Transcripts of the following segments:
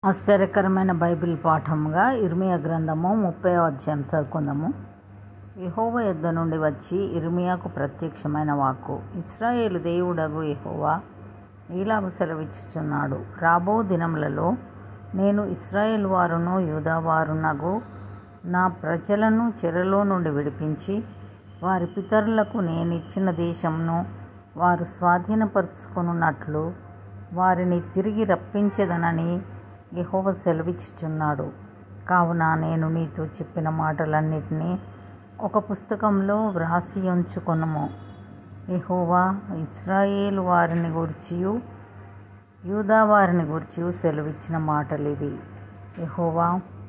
ఆశ్చర్యకరమైన బైబిల్ పాఠముగా ఇర్మియా గ్రంథము ముప్పై అధ్యాయం చదువుకుందాము యెహోవా యొద్ద నుండి వచ్చి ఇర్మియాకు ప్రత్యక్షమైన వాక్కు ఇస్రాయేలు దేవుడగు యెహోవా ఈలాగు సెలవిచ్చుచున్నాడు రాబో దినములలో నేను ఇస్రాయేల్ వారును యూదా వారునగు నా ప్రజలను చెరలో నుండి విడిపించి వారి పితరులకు నేనిచ్చిన దేశమును వారు స్వాధీనపరుచుకొనున్నట్లు వారిని తిరిగి రప్పించెదనని యెహోవా సెలవిచ్చుచున్నాడు కావున నేను నీతో చెప్పిన మాటలన్నిటినీ ఒక పుస్తకంలో వ్రాసి ఉంచుకొనుము యెహోవా ఇస్రాయేలు వారిని గూర్చియు యూదా వారిని గూర్చియు సెలవిచ్చిన మాటలు ఇవి యెహోవా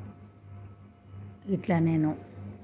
ఇట్లా నేను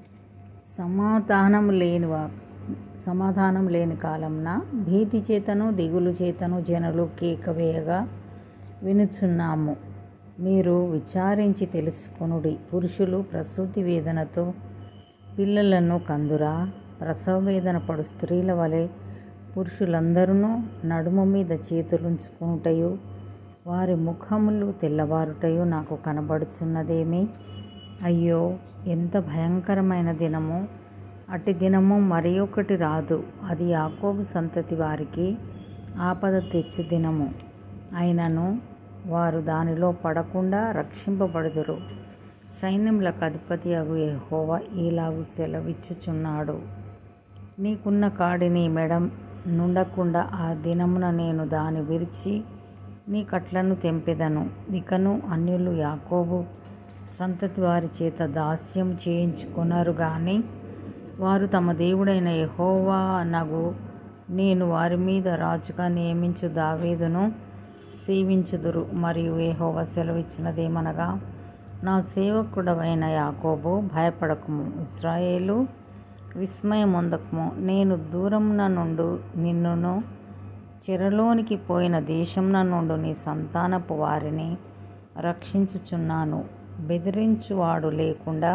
సమాధానం లేని వా సమాధానం లేని కాలంన భీతి చేతను దిగులు చేతను జనులు కేక వేయగా వినుచున్నాము మీరు విచారించి తెలుసుకొనుడి పురుషులు ప్రసూతి వేదనతో పిల్లలను కందురా ప్రసవ వేదన పడు స్త్రీల వలె పురుషులందరూ నడుము మీద చేతులుంచుకునుటయు వారి ముఖములు తెల్లవారుటయు నాకు కనబడుచున్నదేమి అయ్యో ఎంత భయంకరమైన దినము అట్టి దినము మరి ఒకటి రాదు అది యాకోబు సంతతి వారికి ఆపద తెచ్చు దినము అయినను వారు దానిలో పడకుండా రక్షింపబడుదురు సైన్యములకు అధిపతి అగు యెహోవా ఈలాగు సెలవిచ్చుచున్నాడు నీకున్న కాడిని మెడ నుండకుండా ఆ దినమున నేను దాని విరిచి నీ కట్లను తెంపెదను ఇకను అన్యులు యాకోబు సంతతి వారి చేత దాస్యం చేయించుకొనరు గాని వారు తమ దేవుడైన యెహోవా నగు నేను వారి మీద రాజుగా నియమించు దావీదును సేవించుదురు మరియు యెహోవా సెలవిచ్చినదేమనగా నా సేవకుడవైన యాకోబు భయపడకము ఇస్రాయేలు విస్మయమొందకము నేను దూరమున నుండు నిన్నును చెరలోనికి పోయిన దేశంన నుండి నీ సంతానపు వారిని రక్షించుచున్నాను బెదిరించువాడు లేకుండా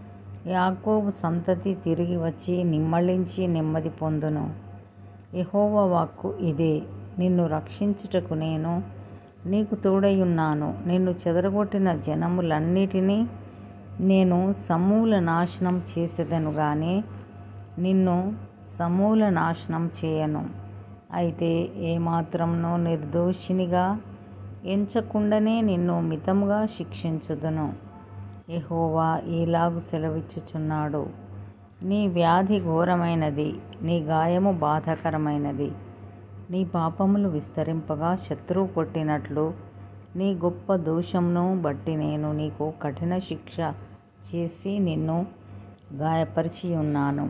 యాకోబు సంతతి తిరిగి వచ్చి నిమ్మళించి నెమ్మది పొందును యెహోవ వాక్కు ఇదే నిన్ను రక్షించుటకు నేను నీకు తోడయున్నాను నిన్ను చెదరగొట్టిన జనములన్నిటినీ నేను సమూల నాశనం చేసేదను గాని నిన్ను సమూల నాశనం చేయను అయితే ఏమాత్రంనో నిర్దోషినిగా ఎంచకుండానే నిన్ను మితముగా శిక్షించుదును యెహోవా ఈలాగు సెలవిచ్చుచున్నాడు నీ వ్యాధి ఘోరమైనది నీ గాయము బాధాకరమైనది నీ పాపములు విస్తరింపగా శత్రువు కొట్టినట్లు నీ గొప్ప దోషమును బట్టి నేను నీకు కఠిన శిక్ష చేసి నిన్ను గాయపరిచి ఉన్నాను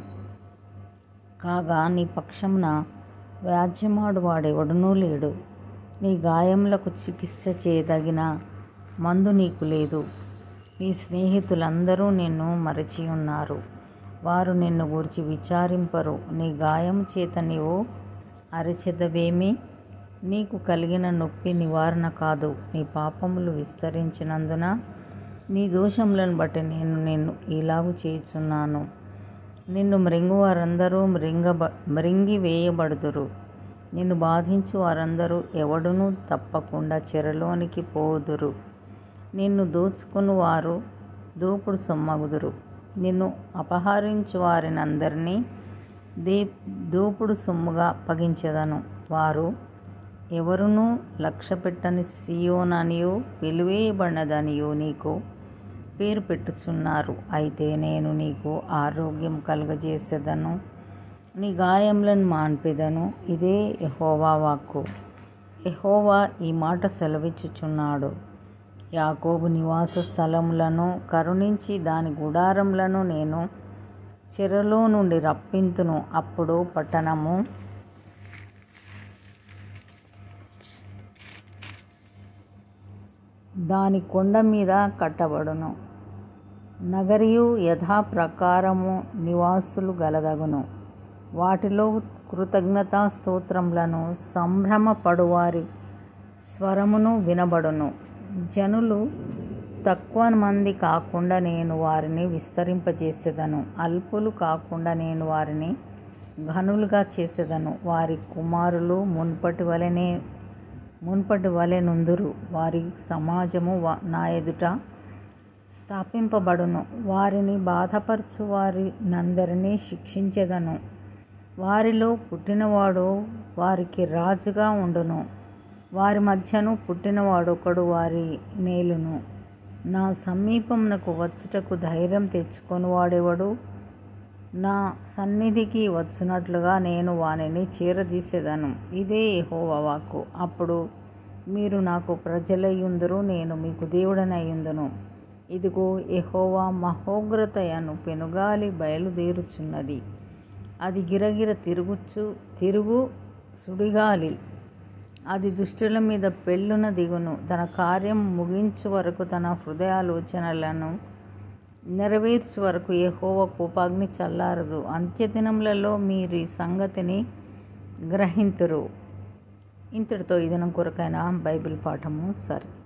కాగా నీ పక్షమున వ్యాజ్యమాడు వాడెవడునూ లేడు నీ గాయములకు చికిత్స చేయదగిన మందు నీకు లేదు నీ స్నేహితులందరూ నిన్ను మరచి ఉన్నారు వారు నిన్ను గురించి విచారింపరు నీ గాయం చేత నీవు అరచెదవేమి నీకు కలిగిన నొప్పి నివారణ కాదు నీ పాపములు విస్తరించినందున నీ దోషములను బట్టి నేను నిన్ను ఇలాగు చేయుచున్నాను నిన్ను మృంగు వారందరూ మృంగబ మృంగి వేయబడుదురు నిన్ను బాధించు వారందరూ ఎవడునూ తప్పకుండా చెరలోనికి పోదురు నిన్ను దోచుకుని వారు దూపుడు సొమ్మగుదురు నిన్ను అపహరించు వారినందరినీ దే దూపుడు సొమ్ముగా అప్పగించదను వారు ఎవరునూ లక్ష్యపెట్టని సియోననియో వెలువేయబడినదనియో నీకు పేరు పెట్టుచున్నారు అయితే నేను నీకు ఆరోగ్యం కలుగజేసేదను నీ గాయములను మాన్పెదను ఇదే యహోవా వాక్కు యహోవా ఈ మాట సెలవిచ్చుచున్నాడు యాకోబు నివాస స్థలములను కరుణించి దాని గుడారములను నేను చెరలో నుండి రప్పింతును అప్పుడు పట్టణము దాని కొండ మీద కట్టబడును నగరియు యథాప్రకారము నివాసులు గలదగును వాటిలో కృతజ్ఞతా స్తోత్రములను సంభ్రమపడువారి స్వరమును వినబడును జనులు తక్కువ మంది కాకుండా నేను వారిని విస్తరింపజేసేదను అల్పులు కాకుండా నేను వారిని ఘనులుగా చేసేదను వారి కుమారులు మున్పటి వలనే మున్పటి వలె నుందురు వారి సమాజము నా ఎదుట స్థాపింపబడును వారిని బాధపరచు వారి నందరినీ శిక్షించెదను వారిలో పుట్టినవాడు వారికి రాజుగా ఉండును వారి మధ్యను పుట్టినవాడొకడు వారి నేలును నా సమీపమునకు వచ్చుటకు ధైర్యం తెచ్చుకొని వాడెవడు నా సన్నిధికి వచ్చునట్లుగా నేను వానిని చేరదీసేదను ఇదే యెహోవా వాక్కు అప్పుడు మీరు నాకు ప్రజలయ్యుందురు నేను మీకు దేవుడనయ్యుందును ఇదిగో యెహోవా మహోగ్రతయను పెనుగాలి బయలుదేరుచున్నది అది గిరగిర తిరుగుచు తిరుగు సుడిగాలి అది దుష్టుల మీద పెళ్ళున దిగును తన కార్యం ముగించు వరకు తన హృదయాలోచనలను నెరవేర్చు వరకు యెహోవ కోపాగ్ని చల్లారదు అంత్యదినములలో మీరు ఈ సంగతిని గ్రహింతురు ఇంతటితో ఈ దినం కొరకైన బైబిల్ పాఠము సరే